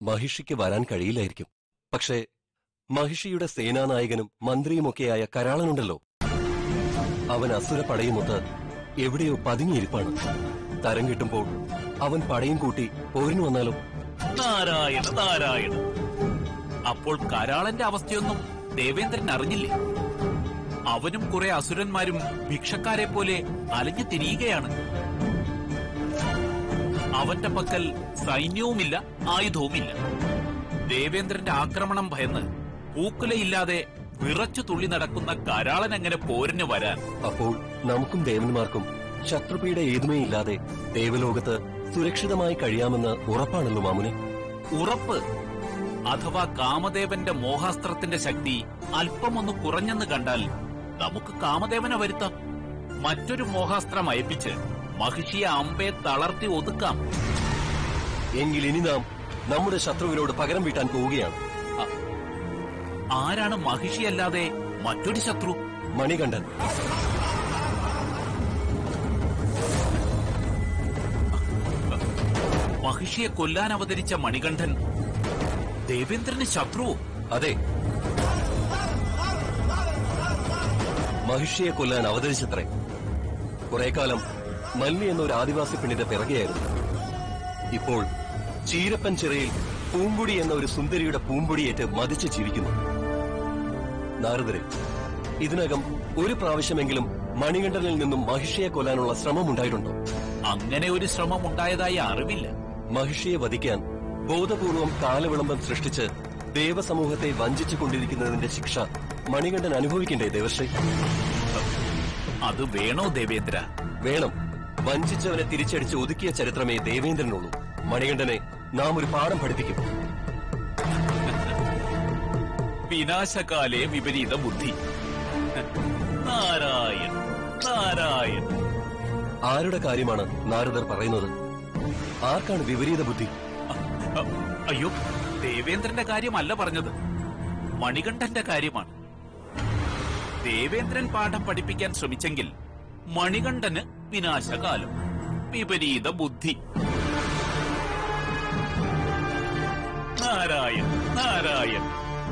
മഹിഷിക്ക് വരാൻ കഴിയില്ലായിരിക്കും പക്ഷേ മഹിഷിയുടെ സേനാനായകനും മന്ത്രിയുമൊക്കെയായ കരാളനുണ്ടല്ലോ അവൻ അസുര പടയുമൊത്ത് എവിടെയോ പതുങ്ങിയിരിപ്പാണ് തരം കിട്ടുമ്പോൾ അവൻ പടയും കൂട്ടി പോരിന് വന്നാലോ നാരായണ നാരായണ അപ്പോൾ കരാളന്റെ അവസ്ഥയൊന്നും ദേവേന്ദ്രൻ അറിഞ്ഞില്ലേ അവനും കുറെ അസുരന്മാരും ഭിക്ഷക്കാരെ പോലെ അലഞ്ഞു തിരിയുകയാണ് അവന്റെ പക്കൽ സൈന്യവുമില്ല ആയുധവുമില്ല ദേവേന്ദ്രന്റെ ആക്രമണം ഭയന്ന് പൂക്കുലയില്ലാതെ വിറച്ചു തുള്ളി നടക്കുന്ന കരാളൻ എങ്ങനെ പോരിന് വരാൻ അപ്പോൾ നമുക്കും ദേവന്മാർക്കും ശത്രുപീഡ ഏതുമേ ഇല്ലാതെ ദേവലോകത്ത് സുരക്ഷിതമായി കഴിയാമെന്ന് ഉറപ്പാണല്ലോ മാമുനെ ഉറപ്പ് അഥവാ കാമദേവന്റെ മോഹാസ്ത്രത്തിന്റെ ശക്തി അല്പമൊന്ന് കുറഞ്ഞെന്ന് കണ്ടാൽ നമുക്ക് കാമദേവനെ വരുത്താം മറ്റൊരു മോഹാസ്ത്രം അയപ്പിച്ച് മഹിഷിയെ അമ്പയെ തളർത്തി ഒതുക്കാം എങ്കിൽ ഇനി നാം നമ്മുടെ ശത്രുവിനോട് പകരം വീട്ടാൻ പോവുകയാണ് ആരാണ് മഹിഷിയല്ലാതെ മറ്റൊരു ശത്രു മണികണ്ഠൻ മഹിഷിയെ കൊല്ലാൻ അവതരിച്ച മണികണ്ഠൻ ദേവേന്ദ്രന് ശത്രുവോ അതെ മഹിഷിയെ കൊല്ലാൻ അവതരിച്ചത്രേ കുറെ കാലം മല്ലി എന്ന ഒരു ആദിവാസി പെണ്ണിന്റെ പിറകെയായിരുന്നു ഇപ്പോൾ ചീരപ്പൻ ചിറയിൽ പൂമ്പൊടി എന്ന ഒരു സുന്ദരിയുടെ പൂമ്പൊടിയേറ്റ് മതിച്ച് ജീവിക്കുന്നു നാരദരെ ഇതിനകം ഒരു പ്രാവശ്യമെങ്കിലും മണികണ്ഠനിൽ നിന്നും മഹിഷിയെ കൊല്ലാനുള്ള ശ്രമം ഉണ്ടായിട്ടുണ്ടോ അങ്ങനെ ഒരു ശ്രമം ഉണ്ടായതായി അറിവില്ല മഹിഷിയെ വധിക്കാൻ ബോധപൂർവം കാലവിളംബം സൃഷ്ടിച്ച് ദേവസമൂഹത്തെ വഞ്ചിച്ചു കൊണ്ടിരിക്കുന്നതിന്റെ ശിക്ഷ മണികണ്ഠൻ അനുഭവിക്കണ്ടേ ദേവശ്രീ അത് വേണോ ദേവേന്ദ്ര വേണം വഞ്ചിച്ചവനെ തിരിച്ചടിച്ച് ഒതുക്കിയ ചരിത്രമേ ദേവേന്ദ്രനുള്ളൂ മണികണ്ഠനെ നാം ഒരു പാഠം പഠിപ്പിക്കും വിനാശകാലേ വിപരീത ബുദ്ധി നാരായൺ നാരായൺ ആരുടെ കാര്യമാണ് നാരദർ പറയുന്നത് ആർക്കാണ് വിപരീത ബുദ്ധി അ- അയ്യോ ദേവേന്ദ്രന്റെ കാര്യമല്ല പറഞ്ഞത് മണികണ്ഠന്റെ കാര്യമാണ് ദേവേന്ദ്രൻ പാഠം പഠിപ്പിക്കാൻ ശ്രമിച്ചെങ്കിൽ മണികണ്ഠന് വിനാശകാലം വിപരീത ബുദ്ധി നാരായൺ നാരായൺ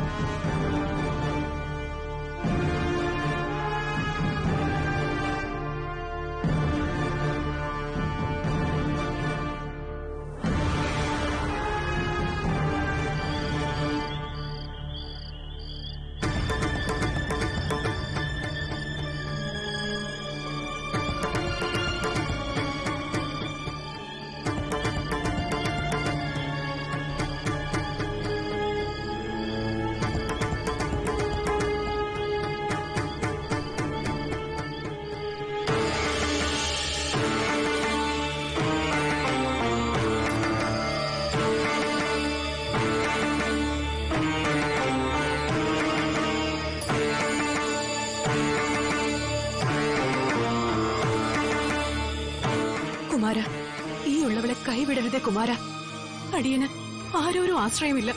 കുമാര ഈ ഉള്ളവളെ കൈവിടരുതേ കുമാര അടിയന് ആരോരും ആശ്രയമില്ല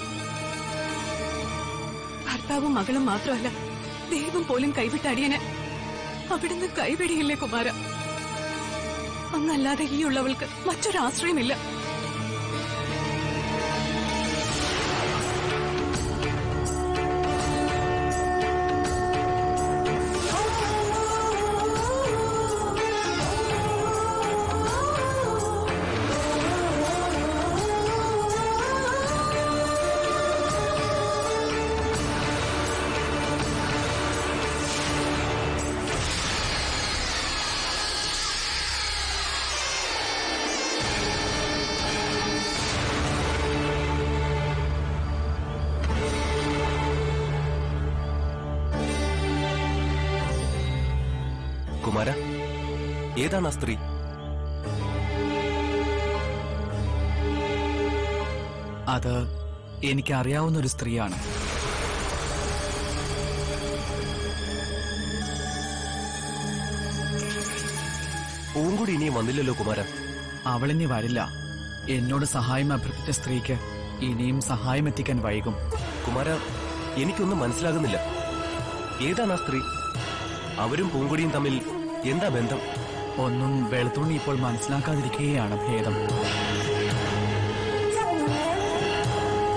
ഭർത്താവും മകളും മാത്രമല്ല ദൈവം പോലും കൈവിട്ട അടിയന് അവിടുന്ന് കൈവിടിയില്ലേ കുമാര അങ്ങല്ലാതെ ഈ ഉള്ളവൾക്ക് മറ്റൊരു ആശ്രയമില്ല കുമാര ഏതാണ് ആ സ്ത്രീ അത് എനിക്കറിയാവുന്ന ഒരു സ്ത്രീയാണ് പൂങ്കുടി ഇനിയും വന്നില്ലല്ലോ കുമാര അവളിനി വരില്ല എന്നോട് സഹായം അഭ്യർത്ഥിച്ച സ്ത്രീക്ക് ഇനിയും സഹായം എത്തിക്കാൻ വൈകും കുമാര എനിക്കൊന്നും മനസ്സിലാകുന്നില്ല ഏതാണ് ആ സ്ത്രീ അവരും പൂങ്കുടിയും തമ്മിൽ എന്താ ബന്ധം ഒന്നും വെളുത്തുണ്ണി ഇപ്പോൾ മനസ്സിലാക്കാതിരിക്കുകയാണ് ഭേദം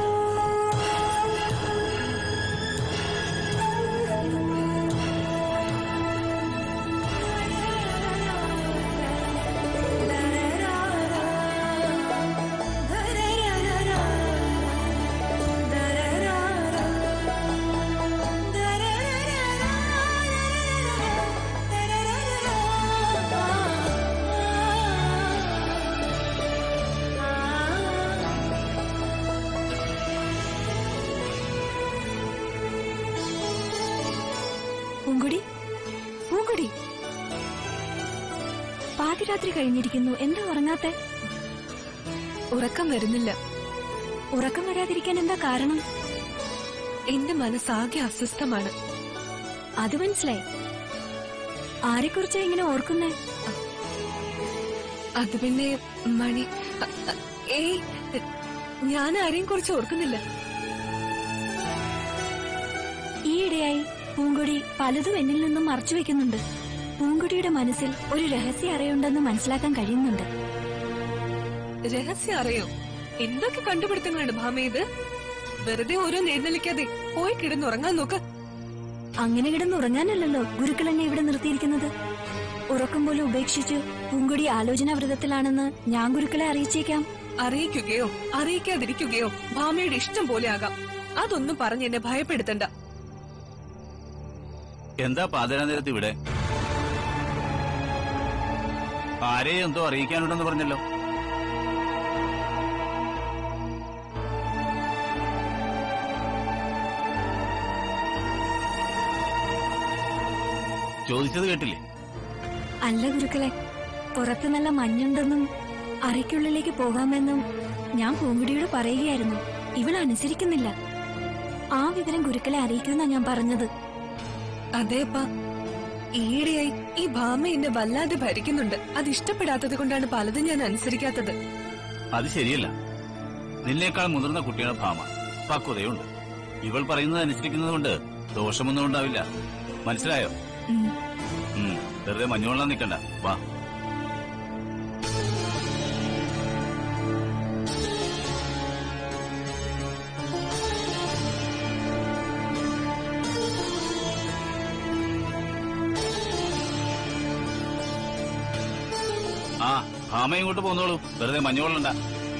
പാതിരാത്രി കഴിഞ്ഞിരിക്കുന്നു എന്താ ഉറങ്ങാത്തെ ഉറക്കം വരുന്നില്ല ഉറക്കം വരാതിരിക്കാൻ എന്താ കാരണം എന്റെ മനസ്സാകെ അസ്വസ്ഥമാണ് അത് മനസ്സിലായി ആരെക്കുറിച്ചാ ഇങ്ങനെ ഓർക്കുന്നേ അത് പിന്നെ മണി അ- അ- ഏയ് ഞാൻ ആരെയും കുറിച്ച് ഓർക്കുന്നില്ല ഈയിടെയായി പൂങ്കൊടി പലതും എന്നിൽ നിന്നും മറച്ചു വെക്കുന്നുണ്ട് പൂങ്കൊടിയുടെ മനസ്സിൽ ഒരു രഹസ്യ അറയുണ്ടെന്ന് മനസ്സിലാക്കാൻ കഴിയുന്നുണ്ട് രഹസ്യം അറിയോ എന്തൊക്കെ കണ്ടുപിടുത്തങ്ങളാണ് ഭാമ ഇത് വെറുതെ ഓരോ എഴുന്നള്ളിക്കാതെ പോയി കിടന്നുറങ്ങാൻ നോക്ക് അങ്ങനെ കിടന്നുറങ്ങാനല്ലല്ലോ ഗുരുക്കൾ എന്നെ ഇവിടെ നിർത്തിയിരിക്കുന്നത് ഉറക്കം പോലും ഉപേക്ഷിച്ച് പൂങ്കൊടി ആലോചനാവ്രതത്തിലാണെന്ന് ഞാൻ ഗുരുക്കളെ അറിയിച്ചേക്കാം അറിയിക്കുകയോ അറിയിക്കാതിരിക്കുകയോ ഭാമയുടെ ഇഷ്ടം പോലെ ആകാം അതൊന്നും പറഞ്ഞ് എന്നെ ഭയപ്പെടുത്തണ്ട എന്താ പാതിരാ നേരത്ത് ഇവിടെ ആരെയും എന്തോ അറിയിക്കാനുണ്ടെന്ന് പറഞ്ഞല്ലോ ചോദിച്ചത് കേട്ടില്ലേ അല്ല ഗുരുക്കളെ പുറത്ത് നല്ല മഞ്ഞുണ്ടെന്നും അറയ്ക്കുള്ളിലേക്ക് പോകാമെന്നും ഞാൻ പൂങ്കുടിയോട് പറയുകയായിരുന്നു ഇവൾ അനുസരിക്കുന്നില്ല ആ വിവരം ഗുരുക്കളെ അറിയിക്കുമെന്നാ ഞാൻ പറഞ്ഞത് അതേപ്പാ ഈയിടെയായി ഈ ഭാമ എന്നെ വല്ലാതെ ഭരിക്കുന്നുണ്ട് അത് ഇഷ്ടപ്പെടാത്തത് കൊണ്ടാണ് പലതും ഞാൻ അനുസരിക്കാത്തത് അത് ശരിയല്ല നിന്നേക്കാൾ മുതിർന്ന കുട്ടിയാണ് ഭാമ പക്വതയുണ്ട് ഇവൾ പറയുന്നത് അനുസരിക്കുന്നത് കൊണ്ട് ദോഷമൊന്നും ഉണ്ടാവില്ല മനസ്സിലായോ ഉം. ഉം, വെറുതെ മഞ്ഞുകൊള്ളാൻ നിൽക്കണ്ട വാ ആ ഭാമ ഇങ്ങോട്ട് പോന്നോളൂ വെറുതെ മഞ്ഞുകൊള്ളണ്ട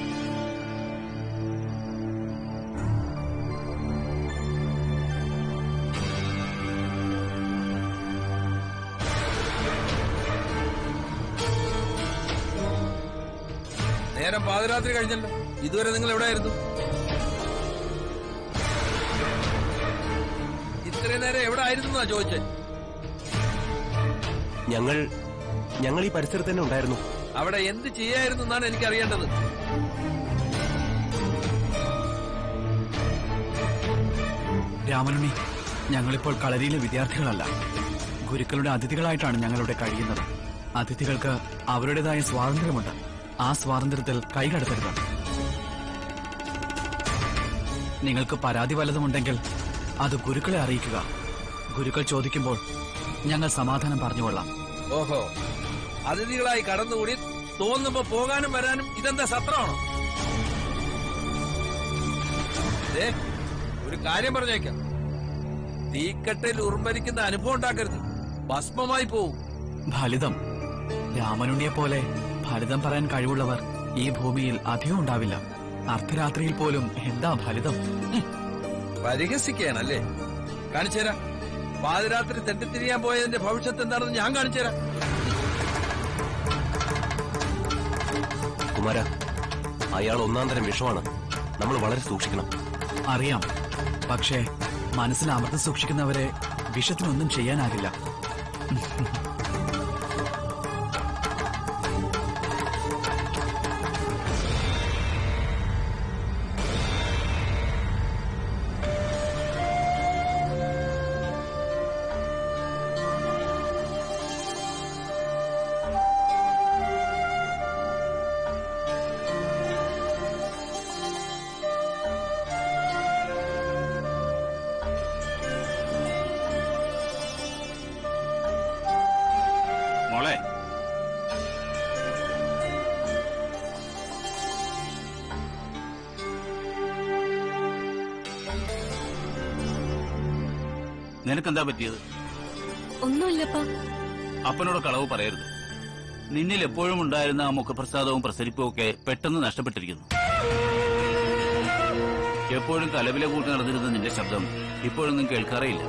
നേരം പാതിരാത്രി കഴിഞ്ഞല്ലോ ഇതുവരെ നിങ്ങൾ എവിടെയായിരുന്നു ഇത്രയും നേരം എവിടെ ആയിരുന്നു എന്നാ ചോദിച്ചേ ഞങ്ങൾ ഞങ്ങൾ ഈ പരിസരത്ത് തന്നെ ഉണ്ടായിരുന്നു അവിടെ എന്ത് ചെയ്യായിരുന്നു എന്നാണ് എനിക്ക് അറിയേണ്ടത് രാമനുണ്ണി ഞങ്ങളിപ്പോൾ കളരിയിലെ വിദ്യാർത്ഥികളല്ല ഗുരുക്കളുടെ അതിഥികളായിട്ടാണ് ഞങ്ങളിവിടെ കഴിയുന്നത് അതിഥികൾക്ക് അവരുടേതായ സ്വാതന്ത്ര്യമുണ്ട് ആ സ്വാതന്ത്ര്യത്തിൽ കൈകടത്തരുത് നിങ്ങൾക്ക് പരാതി വല്ലതുമുണ്ടെങ്കിൽ അത് ഗുരുക്കളെ അറിയിക്കുക ഗുരുക്കൾ ചോദിക്കുമ്പോൾ ഞങ്ങൾ സമാധാനം പറഞ്ഞുകൊള്ളാം ഓഹോ അതിഥികളായി കടന്നുകൂടി തോന്നുമ്പോ പോകാനും വരാനും ഇതെന്താ സത്രമാണോ ദേ, ഒരു കാര്യം പറഞ്ഞേക്കാം തീക്കട്ടിൽ ഉറുമ്പരിക്കുന്ന അനുഭവം ഉണ്ടാക്കരുത് ഭസ്മമായി പോവും ഫലിതം രാമനുണ്ണിയെ പോലെ ഫലിതം പറയാൻ കഴിവുള്ളവർ ഈ ഭൂമിയിൽ അധികം ഉണ്ടാവില്ല അർദ്ധരാത്രിയിൽ പോലും എന്താ ഫലിതം പരിഹസിക്കാനല്ലേ കാണിച്ചുതരാം പാതിരാത്രി തെറ്റിത്തിരിയാൻ പോയതിന്റെ ഭവിഷ്യത്ത് എന്താണെന്ന് ഞാൻ കാണിച്ചുതരാം കുമാര അയാൾ ഒന്നാം തരം വിഷമാണ് നമ്മൾ വളരെ സൂക്ഷിക്കണം അറിയാം പക്ഷേ മനസ്സിൽ അമൃതം സൂക്ഷിക്കുന്നവരെ വിഷത്തിനൊന്നും ചെയ്യാനാകില്ല മോളെ നിനക്കെന്താ പറ്റിയത് ഒന്നുമില്ലപ്പാ അപ്പനോട് കളവ് പറയരുത് നിന്നിൽ എപ്പോഴും ഉണ്ടായിരുന്ന ആ മുഖപ്രസാദവും പ്രസരിപ്പും ഒക്കെ പെട്ടെന്ന് നഷ്ടപ്പെട്ടിരിക്കുന്നു എപ്പോഴും കലവില കൂട്ടി നടന്നിരുന്ന നിന്റെ ശബ്ദം ഇപ്പോഴൊന്നും കേൾക്കാറേയില്ല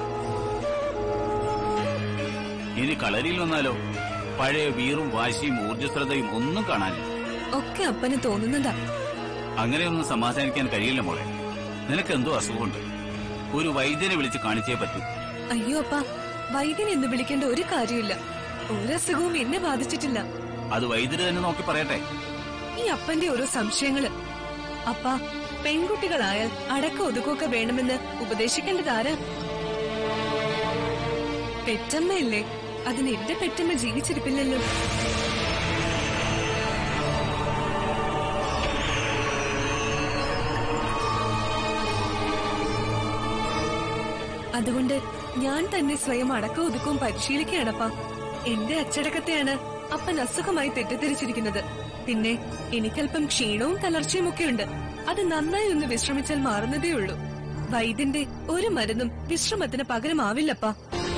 ഇനി കളരിയിൽ വന്നാലോ പഴയ വീറും വാശിയും ഊർജ്ജസ്വലതയും ഒന്നും കാണാനില്ല ഒക്കെ അപ്പന് തോന്നുന്നതാ അങ്ങനെയൊന്നും സമാധാനിക്കാൻ കഴിയില്ല മോളെ നിനക്ക് എന്തോ അസുഖമുണ്ട് ഒരു വൈദ്യനെ വിളിച്ച് കാണിച്ചേ പറ്റൂ അയ്യോ അപ്പാ വൈദ്യൻ എന്ന് വിളിക്കേണ്ട ഒരു കാര്യമില്ല ഒരസുഖവും എന്നെ ബാധിച്ചിട്ടില്ല അത് വൈദ്യുതി തന്നെ നോക്കി പറയട്ടെ ഈ അപ്പന്റെ ഓരോ സംശയങ്ങള് അപ്പ പെൺകുട്ടികളായാൽ അടക്ക ഒതുക്കൊക്കെ വേണമെന്ന് ഉപദേശിക്കേണ്ടതാരാ പെറ്റമ്മയല്ലേ അതിന് എന്റെ പെറ്റമ്മ ജീവിച്ചിരിപ്പില്ലല്ലോ അതുകൊണ്ട് ഞാൻ തന്നെ സ്വയം അടക്ക ഒതുക്കവും പരിശീലിക്കുകയാണപ്പാ എന്റെ അച്ചടക്കത്തെയാണ് അപ്പൻ അസുഖമായി തെറ്റിദ്ധരിച്ചിരിക്കുന്നത് പിന്നെ എനിക്കല്പം ക്ഷീണവും തളർച്ചയും ഒക്കെ ഉണ്ട് അത് നന്നായി ഒന്ന് വിശ്രമിച്ചാൽ മാറുന്നതേ ഉള്ളൂ വൈദ്യന്റെ ഒരു മരുന്നും വിശ്രമത്തിന് പകരമാവില്ലപ്പാ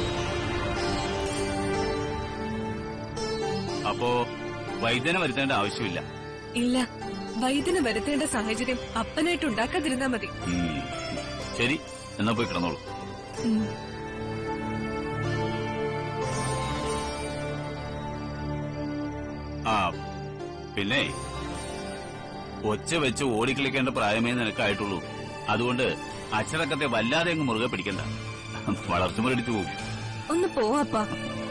അപ്പോ വൈദ്യനെ വരുത്തേണ്ട ആവശ്യമില്ല ഇല്ല വൈദ്യന് വരുത്തേണ്ട സാഹചര്യം അപ്പനായിട്ട് ഉണ്ടാക്കാതിരുന്നാ മതി ഉം. ശരി എന്നാ പോയി കിടന്നോളൂ ഉം. ആ പിന്നെ ഒച്ച വെച്ച് ഓടിക്കളിക്കേണ്ട പ്രായമേ നിനക്കായിട്ടുള്ളൂ അതുകൊണ്ട് അച്ചടക്കത്തെ വല്ലാതെ അങ്ങ് മുറുകെ പിടിക്കണ്ട വളർച്ചുമുരടിച്ചു പോകും ഒന്ന് പോവാപ്പാ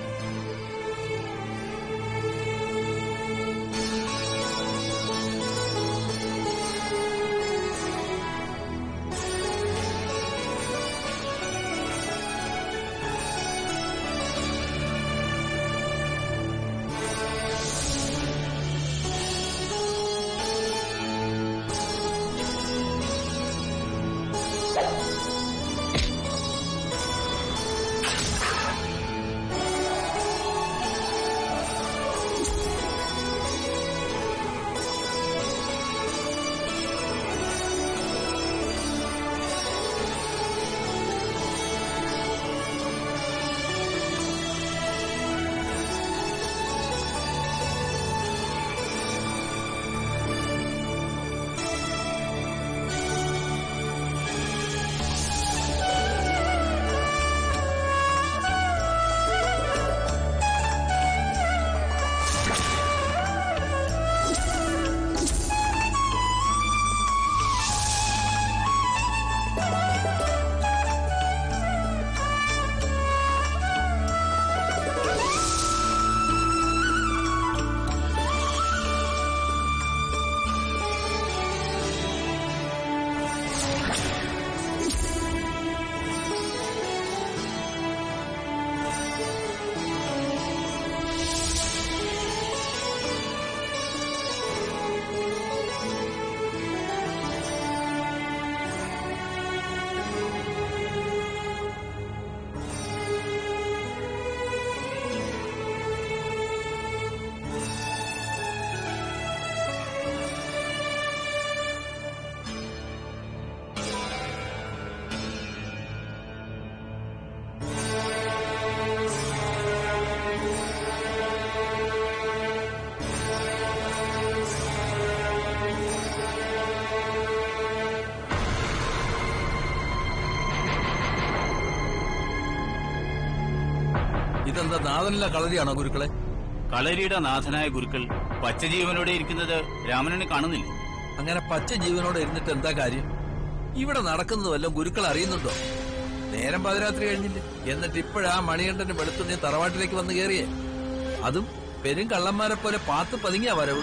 ഇതെന്താ നാദനിലെ കളരിയാണോ ഗുരുക്കളെ കളരിയുടെ നാഥനായ ഗുരുക്കൾ പച്ചജീവനോടെ ഇരിക്കുന്നത് രാമനെ കാണുന്നില്ല അങ്ങനെ പച്ച ജീവനോടെ ഇരുന്നിട്ട് എന്താ കാര്യം ഇവിടെ നടക്കുന്നത് വല്ലതും ഗുരുക്കൾ അറിയുന്നുണ്ടോ നേരം പാതിരാത്രി കഴിഞ്ഞില്ലേ എന്നിട്ട് ഇപ്പോഴാ മണികണ്ഠന്റെ വെളുത്തുണ്ണി തറവാട്ടിലേക്ക് വന്ന് കയറിയേ അതും പെരും കള്ളന്മാരെ പോലെ പാത്ത് പതുങ്ങിയ വരവ്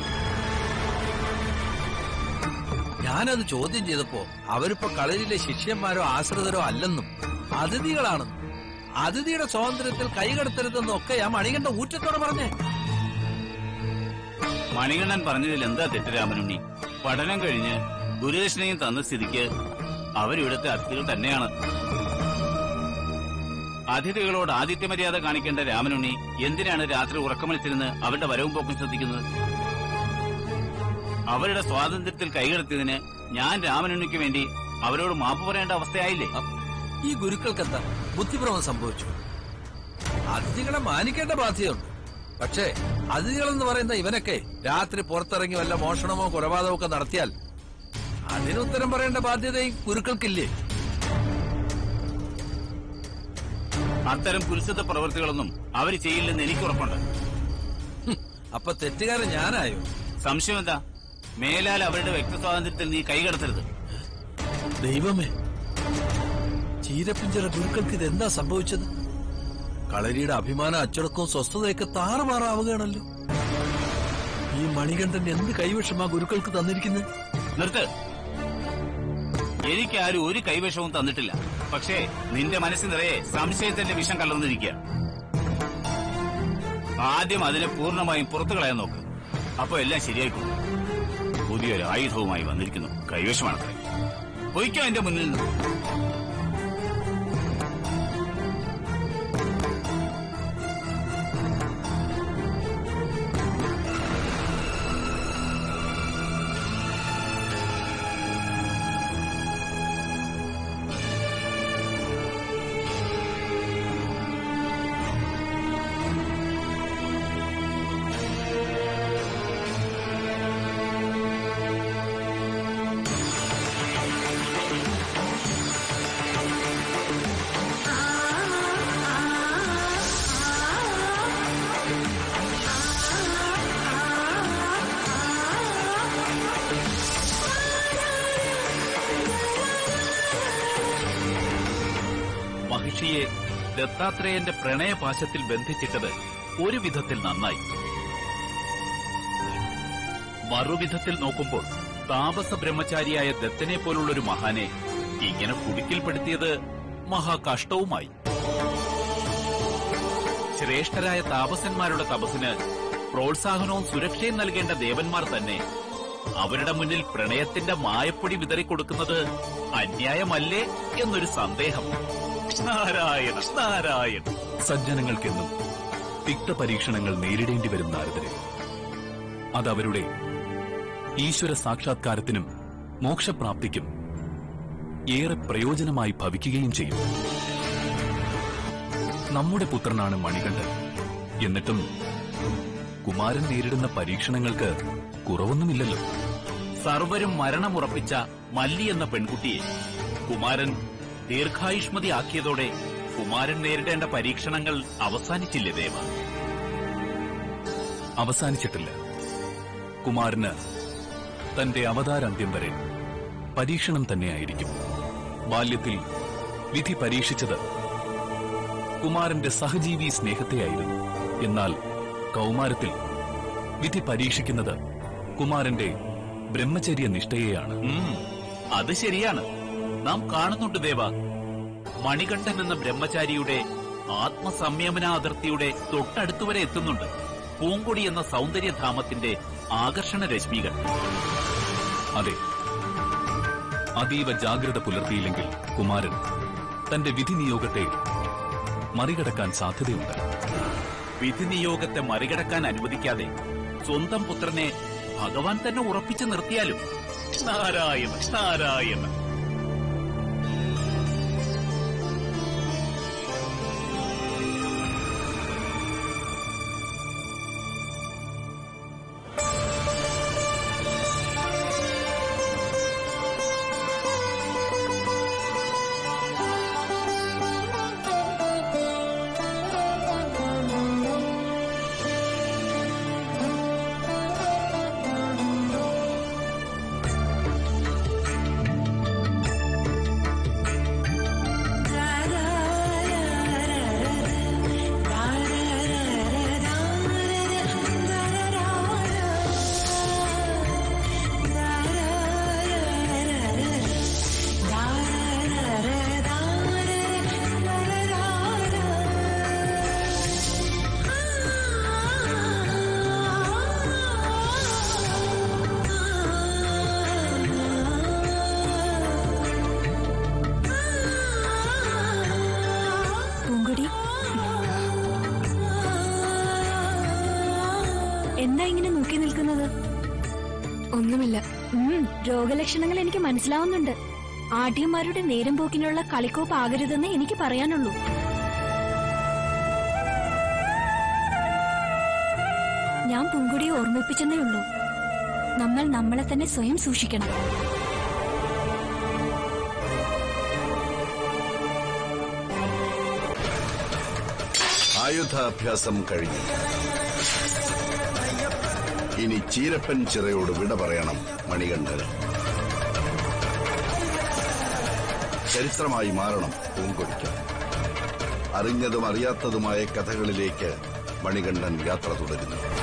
ഞാനത് ചോദ്യം ചെയ്തപ്പോ അവരിപ്പോ കളരിയിലെ ശിഷ്യന്മാരോ ആശ്രിതരോ അല്ലെന്നും അതിഥികളാണെന്നും അതിഥിയുടെ സ്വാതന്ത്ര്യത്തിൽ കൈകടത്തരുതെന്നും ഒക്കെ ആ മണികണ്ഠ ഊറ്റത്തോടെ പറഞ്ഞേ മണികണ്ഠൻ പറഞ്ഞതിൽ എന്താ തെറ്റ് രാമനുണ്ണി പഠനം കഴിഞ്ഞ് ഗുരുദക്ഷിണയും തന്ന സ്ഥിതിക്ക് അവരിവിടുത്തെ അതിഥികൾ തന്നെയാണ് അതിഥികളോട് ആതിഥ്യമര്യാദ കാണിക്കേണ്ട രാമനുണ്ണി എന്തിനാണ് രാത്രി ഉറക്കമളിച്ചിരുന്ന് അവരുടെ വരവും പോക്കും ശ്രദ്ധിക്കുന്നത് അവരുടെ സ്വാതന്ത്ര്യത്തിൽ കൈകടത്തിയതിന് ഞാൻ രാമനുണ്ണിക്ക് വേണ്ടി അവരോട് മാപ്പ് പറയേണ്ട അവസ്ഥയായില്ലേ ഈ ഗുരുക്കൾക്കെന്താ ബുദ്ധിഭ്രമം സംഭവിച്ചു അതിഥികളെ മാനിക്കേണ്ട ബാധ്യതയുണ്ട് പക്ഷേ അതിഥികളെന്ന് പറയുന്ന ഇവനൊക്കെ രാത്രി പുറത്തിറങ്ങി വല്ല മോഷണമോ കൊലപാതകമോ ഒക്കെ നടത്തിയാൽ അതിന് ഉത്തരം പറയേണ്ട ബാധ്യതയും ഗുരുക്കൾക്കില്ലേ അത്തരം കുരിശിത പ്രവൃത്തികളൊന്നും അവർ ചെയ്യില്ലെന്ന് എനിക്ക് ഉറപ്പുണ്ട് ഹും, അപ്പൊ തെറ്റുകാരൻ ഞാനായോ സംശയം എന്താ മേലാൽ അവരുടെ വ്യക്തി സ്വാതന്ത്ര്യത്തിൽ നീ കൈകടത്തരുത് ദൈവമേ ചീരപ്പിഞ്ചറ ഗുരുക്കൾക്ക് ഇതെന്താ സംഭവിച്ചത് കളരിയുടെ അഭിമാന അച്ചടക്കവും സ്വസ്ഥതയൊക്കെ താറുമാറാവുകയാണല്ലോ ഈ മണികണ്ഠൻ എന്ത് കൈവശമാ ഗുരുക്കൾക്ക് തന്നിരിക്കുന്നത് നിർത്ത് എനിക്കാരും ഒരു കൈവശവും തന്നിട്ടില്ല പക്ഷേ നിന്റെ മനസ്സിൽ നിറയെ സംശയത്തിന്റെ വിഷം കലർന്നിരിക്കുക ആദ്യം അതിനെ പൂർണ്ണമായും പുറത്തു കളയാൻ നോക്ക് അപ്പൊ എല്ലാം ശരിയായിക്കോളും പുതിയൊരു ആയുധവുമായി വന്നിരിക്കുന്നു കൈവശമാണത്രേ പൊയ്ക്കോ എന്റെ മുന്നിൽ നിന്ന് മഹിഷിയെ ദത്താത്രേയന്റെ പ്രണയപാശത്തിൽ ബന്ധിച്ചിട്ടത് ഒരു വിധത്തിൽ നന്നായി മറുവിധത്തിൽ നോക്കുമ്പോൾ താപസ ബ്രഹ്മചാരിയായ ദത്തനെ പോലുള്ളൊരു മഹാനെ ഇങ്ങനെ കുടുക്കിൽപ്പെടുത്തിയത് മഹാകഷ്ടവുമായി ശ്രേഷ്ഠരായ താപസന്മാരുടെ തപസ്സിന് പ്രോത്സാഹനവും സുരക്ഷയും നൽകേണ്ട ദേവന്മാർ തന്നെ അവരുടെ മുന്നിൽ പ്രണയത്തിന്റെ മായപ്പൊടി വിതറിക്കൊടുക്കുന്നത് അന്യായമല്ലേ എന്നൊരു സന്ദേഹം നാരായണ നാരായണ സജ്ജനങ്ങൾക്കെന്നും തിക്തപരീക്ഷണങ്ങൾ നേരിടേണ്ടി വരും നാരദരെ അതവരുടെ ഈശ്വര സാക്ഷാത്കാരത്തിനും മോക്ഷപ്രാപ്തിക്കും ഏറെ പ്രയോജനമായി ഭവിക്കുകയും ചെയ്യും നമ്മുടെ പുത്രനാണ് മണികണ്ഠൻ എന്നിട്ടും കുമാരൻ നേരിടുന്ന പരീക്ഷണങ്ങൾക്ക് കുറവൊന്നുമില്ലല്ലോ സർവരും മരണമുറപ്പിച്ച മല്ലി എന്ന പെൺകുട്ടിയെ കുമാരൻ ദീർഘായുഷ്മതി ആക്കിയതോടെ കുമാരൻ നേരിടേണ്ട പരീക്ഷണങ്ങൾ അവസാനിച്ചില്ലേ ദേവ അവസാനിച്ചിട്ടില്ല കുമാരന് തന്റെ അവതാരാന്ത്യം വരെ പരീക്ഷണം തന്നെയായിരിക്കും ബാല്യത്തിൽ വിധി പരീക്ഷിച്ചത് കുമാരന്റെ സഹജീവി സ്നേഹത്തെയായിരുന്നു എന്നാൽ കൗമാരത്തിൽ വിധി പരീക്ഷിക്കുന്നത് കുമാരന്റെ ബ്രഹ്മചര്യ നിഷ്ഠയെയാണ് ഉം, അത് ശരിയാണ് നാം കാണുന്നുണ്ട് ദേവ മണികണ്ഠൻ എന്ന ബ്രഹ്മചാരിയുടെ ആത്മസംയമന അതിർത്തിയുടെ തൊട്ടടുത്തുവരെ എത്തുന്നുണ്ട് പൂങ്കൊടി എന്ന സൗന്ദര്യധാമത്തിന്റെ ആകർഷണ രശ്മികൾ അതെ അതീവ ജാഗ്രത പുലർത്തിയില്ലെങ്കിൽ കുമാരൻ തന്റെ വിധി നിയോഗത്തെ മറികടക്കാൻ സാധ്യതയുണ്ട് വിധി നിയോഗത്തെ മറികടക്കാൻ അനുവദിക്കാതെ സ്വന്തം പുത്രനെ ഭഗവാൻ തന്നെ ഉറപ്പിച്ചു നിർത്തിയാലും നാരായണ നാരായണ പൂങ്കൊടി എന്താ ഇങ്ങനെ നോക്കി നിൽക്കുന്നത് ഒന്നുമില്ല ഉം, രോഗലക്ഷണങ്ങൾ എനിക്ക് മനസ്സിലാവുന്നുണ്ട് ആഢ്യന്മാരുടെ നേരം പോക്കിനുള്ള കളിക്കോപ്പ് ആകരുതെന്ന് എനിക്ക് പറയാനുള്ളൂ ഞാൻ പൂങ്കൊടിയെ ഓർമ്മിപ്പിച്ചെന്നേ ഉള്ളൂ നമ്മൾ നമ്മളെ തന്നെ സ്വയം സൂക്ഷിക്കണം ആയുധാഭ്യാസം കഴിഞ്ഞു ഇനി ചീരപ്പൻ ചിറയോട് വിട പറയണം മണികണ്ഠന് ചരിത്രമായി മാറണം പൂങ്കൊടിക്ക് അറിഞ്ഞതും അറിയാത്തതുമായ കഥകളിലേക്ക് മണികണ്ഠൻ യാത്ര തുടരുന്നു